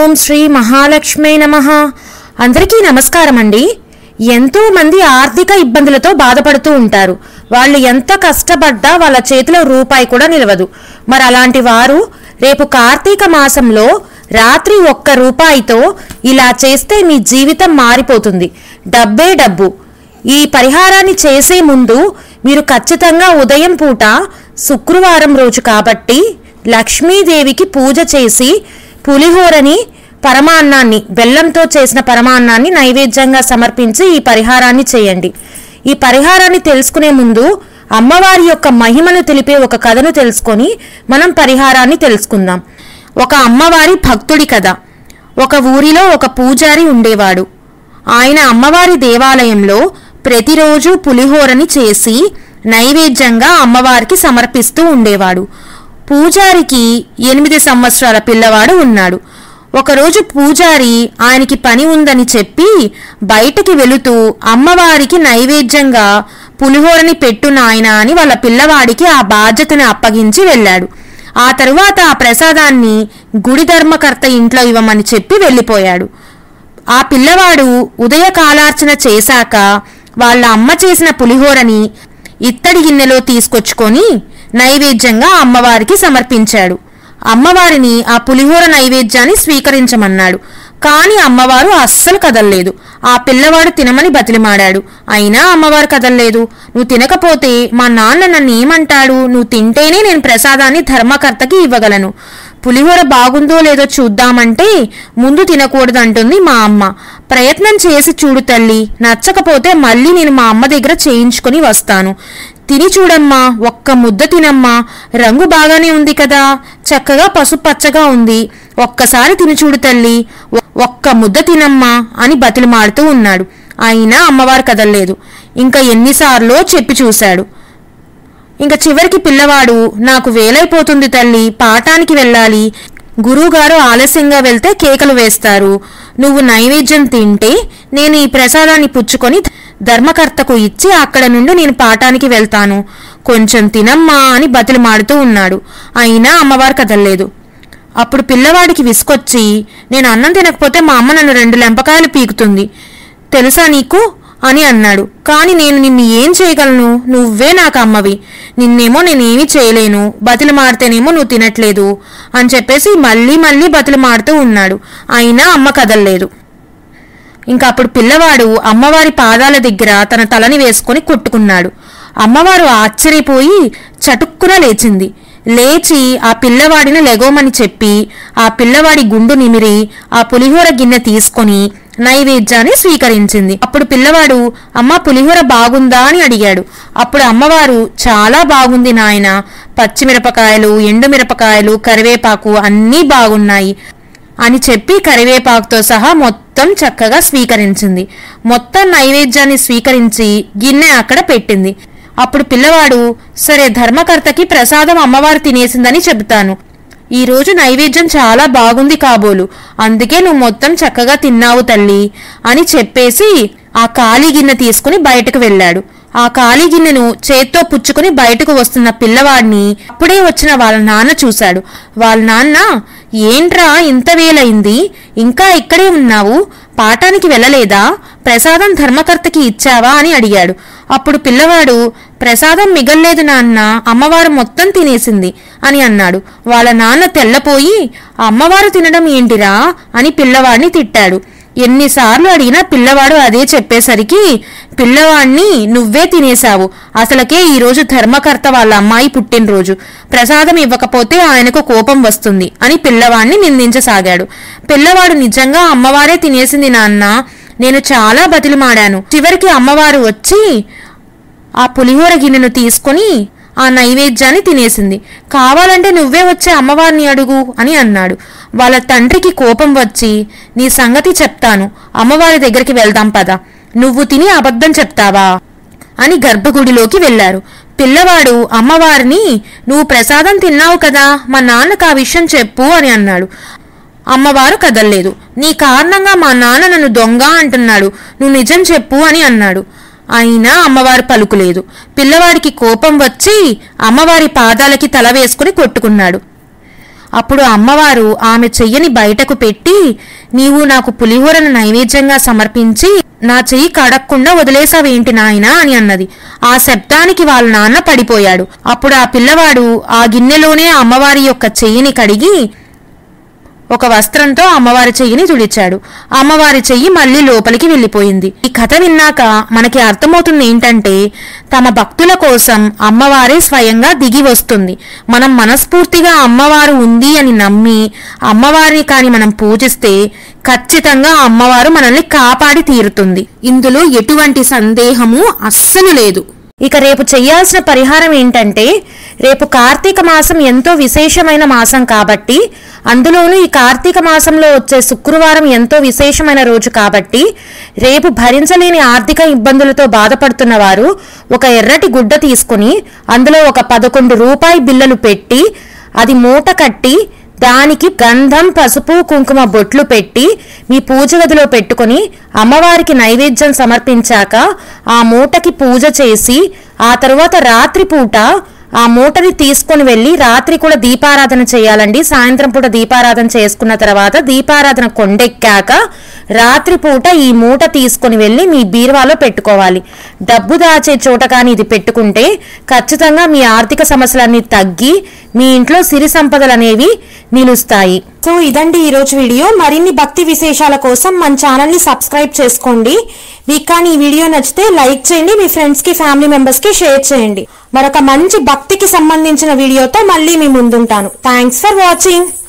ఓం శ్రీ మహాలక్ష్మే నమ అందరికీ నమస్కారం అండి ఎంతో మంది ఆర్థిక ఇబ్బందులతో బాధపడుతూ ఉంటారు వాళ్ళు ఎంత కష్టపడ్డా వాళ్ళ చేతిలో రూపాయి కూడా నిలవదు మరి అలాంటి వారు రేపు కార్తీక మాసంలో రాత్రి ఒక్క రూపాయితో ఇలా చేస్తే మీ జీవితం మారిపోతుంది డబ్బే డబ్బు ఈ పరిహారాన్ని చేసే ముందు మీరు ఖచ్చితంగా ఉదయం పూట శుక్రవారం రోజు కాబట్టి లక్ష్మీదేవికి పూజ చేసి పులిహోరని పరమాన్నాన్ని బెల్లంతో చేసిన పరమాన్నాన్ని నైవేద్యంగా సమర్పించి ఈ పరిహారాన్ని చేయండి ఈ పరిహారాన్ని తెలుసుకునే ముందు అమ్మవారి యొక్క మహిమను తెలిపే ఒక కథను తెలుసుకొని మనం పరిహారాన్ని తెలుసుకుందాం ఒక అమ్మవారి భక్తుడి కథ ఒక ఊరిలో ఒక పూజారి ఉండేవాడు ఆయన అమ్మవారి దేవాలయంలో ప్రతిరోజు పులిహోరని చేసి నైవేద్యంగా అమ్మవారికి సమర్పిస్తూ ఉండేవాడు పూజారికి ఎనిమిది సంవత్సరాల పిల్లవాడు ఉన్నాడు ఒకరోజు పూజారి ఆయనకి పని ఉందని చెప్పి బయటికి వెళుతూ అమ్మవారికి నైవేద్యంగా పులిహోరని పెట్టు నాయనా అని వాళ్ళ పిల్లవాడికి ఆ బాధ్యతను అప్పగించి వెళ్ళాడు ఆ తరువాత ఆ ప్రసాదాన్ని గుడి ధర్మకర్త ఇంట్లో ఇవ్వమని చెప్పి వెళ్ళిపోయాడు ఆ పిల్లవాడు ఉదయ కాలార్చన చేశాక వాళ్ళ అమ్మ చేసిన పులిహోరని ఇత్తడి గిన్నెలో తీసుకొచ్చుకొని నైవేద్యంగా అమ్మవారికి సమర్పించాడు అమ్మవారిని ఆ పులిహోర నైవేద్యాన్ని స్వీకరించమన్నాడు కాని అమ్మవారు అస్సలు కదల్లేదు ఆ పిల్లవాడు తినమని బతిలిమాడాడు అయినా అమ్మవారు కదల్లేదు నువ్వు తినకపోతే మా నాన్న నన్ను ఏమంటాడు నువ్వు తింటేనే నేను ప్రసాదాన్ని ధర్మకర్తకి ఇవ్వగలను పులిహోర బాగుందో లేదో చూద్దామంటే ముందు తినకూడదంటుంది మా అమ్మ ప్రయత్నం చేసి చూడు తల్లి నచ్చకపోతే మళ్ళీ నేను మా అమ్మ దగ్గర చేయించుకొని వస్తాను తిని చూడమ్మా ఒక్క ముద్ద తినమ్మా రంగు బాగానే ఉంది కదా చక్కగా పసుపచ్చగా ఉంది ఒక్కసారి తిని చూడు తల్లి ఒ- ఒక్క ముద్ద తినమ్మా అని బతిలిమాడుతూ ఉన్నాడు అయినా అమ్మవారు కదల్లేదు ఇంకా ఎన్నిసార్లో చెప్పి చూశాడు ఇంకా చివరికి పిల్లవాడు నాకు వేలైపోతుంది తల్లి పాఠానికి వెళ్ళాలి గురువుగారు ఆలస్యంగా వెళ్తే కేకలు వేస్తారు నువ్వు నైవేద్యం తింటే నేను ఈ ప్రసాదాన్ని పుచ్చుకొని ధర్మకర్తకు ఇచ్చి అక్కడ నుండి నేను పాఠానికి వెళ్తాను కొంచెం తినమ్మా అని బతిలిమాడుతూ ఉన్నాడు అయినా అమ్మవారు కదల్లేదు అప్పుడు పిల్లవాడికి విసుకొచ్చి నేను అన్నం తినకపోతే మా అమ్మ నన్ను రెండు లెంపకాయలు పీకుతుంది తెలుసా నీకు అని అన్నాడు కాని నేను నిన్ను ఏం చేయగలను నువ్వే నాకు అమ్మవి నిన్నేమో నేనేమీ చేయలేను బతిలు మాడితేనేమో నువ్వు తినట్లేదు అని చెప్పేసి మళ్ళీ మళ్ళీ బతిలు మాడుతూ ఉన్నాడు అయినా అమ్మ కదల్లేదు ఇంకా అప్పుడు పిల్లవాడు అమ్మవారి పాదాల దగ్గర తన తలని వేసుకొని కొట్టుకున్నాడు అమ్మవారు ఆశ్చర్యపోయి చటుక్కున లేచింది లేచి ఆ పిల్లవాడిని లెగోమని చెప్పి ఆ పిల్లవాడి గుండు నిమిరి ఆ పులిహోర గిన్నె తీసుకొని నైవేద్యాన్ని స్వీకరించింది అప్పుడు పిల్లవాడు అమ్మ పులిహోర బాగుందా అని అడిగాడు అప్పుడు అమ్మవారు చాలా బాగుంది నాయన పచ్చిమిరపకాయలు ఎండుమిరపకాయలు కరివేపాకు అన్నీ బాగున్నాయి అని చెప్పి కరివేపాకుతో సహా మొత్తం చక్కగా స్వీకరించింది మొత్తం నైవేద్యాన్ని స్వీకరించి గిన్నె అక్కడ పెట్టింది అప్పుడు పిల్లవాడు సరే ధర్మకర్తకి ప్రసాదం అమ్మవారు తినేసిందని చెబుతాను ఈ రోజు నైవేద్యం చాలా బాగుంది కాబోలు అందుకే నువ్వు మొత్తం చక్కగా తిన్నావు తల్లి అని చెప్పేసి ఆ ఖాళీ గిన్నె తీసుకుని బయటకు వెళ్ళాడు ఆ ఖాళీ గిన్నెను చేత్తో పుచ్చుకుని బయటకు వస్తున్న పిల్లవాడిని అప్పుడే వచ్చిన వాళ్ళ నాన్న చూశాడు వాళ్ళ నాన్న ఏంట్రా ఇంత వేలైంది ఇంకా ఇక్కడే ఉన్నావు పాఠానికి వెళ్ళలేదా ప్రసాదం ధర్మకర్తకి ఇచ్చావా అని అడిగాడు అప్పుడు పిల్లవాడు ప్రసాదం మిగల్లేదు నాన్న అమ్మవారు మొత్తం తినేసింది అని అన్నాడు వాళ్ళ నాన్న తెల్లపోయి అమ్మవారు తినడం ఏంటిరా అని పిల్లవాడిని తిట్టాడు ఎన్నిసార్లు అడిగినా పిల్లవాడు అదే చెప్పేసరికి పిల్లవాణ్ణి నువ్వే తినేశావు అసలకే ఈరోజు ధర్మకర్త వాళ్ళ అమ్మాయి పుట్టినరోజు ప్రసాదం ఇవ్వకపోతే ఆయనకు కోపం వస్తుంది అని పిల్లవాణ్ణి నిందించసాగాడు పిల్లవాడు నిజంగా అమ్మవారే తినేసింది నాన్న నేను చాలా బతిలిమాడాను చివరికి అమ్మవారు వచ్చి ఆ పులిహోర గిన్నెను తీసుకొని ఆ నైవేద్యాన్ని తినేసింది కావాలంటే నువ్వే వచ్చే అమ్మవారిని అడుగు అని అన్నాడు వాళ్ళ తండ్రికి కోపం వచ్చి నీ సంగతి చెప్తాను అమ్మవారి దగ్గరికి వెళ్దాం పద నువ్వు తిని అబద్ధం చెప్తావా అని గర్భగుడిలోకి వెళ్లారు పిల్లవాడు అమ్మవారిని నువ్వు ప్రసాదం తిన్నావు కదా మా నాన్నకు ఆ విషయం చెప్పు అని అన్నాడు అమ్మవారు కదల్లేదు నీ కారణంగా మా నాన్న నన్ను దొంగ అంటున్నాడు నువ్వు నిజం చెప్పు అని అన్నాడు అయినా అమ్మవారు పలుకులేదు పిల్లవాడికి కోపం వచ్చి అమ్మవారి పాదాలకి తల వేసుకుని కొట్టుకున్నాడు అప్పుడు అమ్మవారు ఆమె చెయ్యని బయటకు పెట్టి నీవు నాకు పులిహోరను నైవేద్యంగా సమర్పించి నా చెయ్యి కడక్కుండా వదిలేసావేంటి నాయనా అని అన్నది ఆ శబ్దానికి వాళ్ళ నాన్న పడిపోయాడు అప్పుడు ఆ పిల్లవాడు ఆ గిన్నెలోనే అమ్మవారి యొక్క చెయ్యిని కడిగి ఒక వస్త్రంతో అమ్మవారి చెయ్యిని తుడిచాడు అమ్మవారి చెయ్యి మళ్ళీ లోపలికి వెళ్ళిపోయింది ఈ కథ విన్నాక మనకి అర్థమవుతుంది ఏంటంటే తమ భక్తుల కోసం అమ్మవారే స్వయంగా దిగి వస్తుంది మనం మనస్ఫూర్తిగా అమ్మవారు ఉంది అని నమ్మి అమ్మవారిని కాని మనం పూజిస్తే ఖచ్చితంగా అమ్మవారు మనల్ని కాపాడి తీరుతుంది ఇందులో ఎటువంటి సందేహము అస్సలు లేదు ఇక రేపు చేయాల్సిన పరిహారం ఏంటంటే రేపు కార్తీక మాసం ఎంతో విశేషమైన మాసం కాబట్టి అందులోనూ ఈ కార్తీక మాసంలో వచ్చే శుక్రవారం ఎంతో విశేషమైన రోజు కాబట్టి రేపు భరించలేని ఆర్థిక ఇబ్బందులతో బాధపడుతున్న వారు ఒక ఎర్రటి గుడ్డ తీసుకుని అందులో ఒక పదకొండు రూపాయి బిళ్ళలు పెట్టి అది మూట కట్టి దానికి గంధం పసుపు కుంకుమ బొట్లు పెట్టి మీ పూజ గదిలో పెట్టుకొని అమ్మవారికి నైవేద్యం సమర్పించాక ఆ మూటకి పూజ చేసి ఆ తరువాత రాత్రి పూట ఆ మూటని తీసుకొని వెళ్ళి రాత్రి కూడా దీపారాధన చేయాలండి సాయంత్రం పూట దీపారాధన చేసుకున్న తర్వాత దీపారాధన కొండెక్కాక రాత్రి పూట ఈ మూట తీసుకొని వెళ్ళి మీ బీరువాలో పెట్టుకోవాలి డబ్బు దాచే చోట కానీ ఇది పెట్టుకుంటే ఖచ్చితంగా మీ ఆర్థిక సమస్యలన్నీ తగ్గి మీ ఇంట్లో సిరి సంపదలు అనేవి నిలుస్తాయి సో ఇదండి ఈరోజు వీడియో మరిన్ని భక్తి విశేషాల కోసం మన ఛానల్ ని సబ్స్క్రైబ్ చేసుకోండి మీకు కానీ ఈ వీడియో నచ్చితే లైక్ చేయండి మీ ఫ్రెండ్స్ కి ఫ్యామిలీ మెంబర్స్ కి షేర్ చేయండి మరొక మంచి భక్తికి సంబంధించిన వీడియోతో మళ్ళీ మీ ముందుంటాను థ్యాంక్స్ ఫర్ వాచింగ్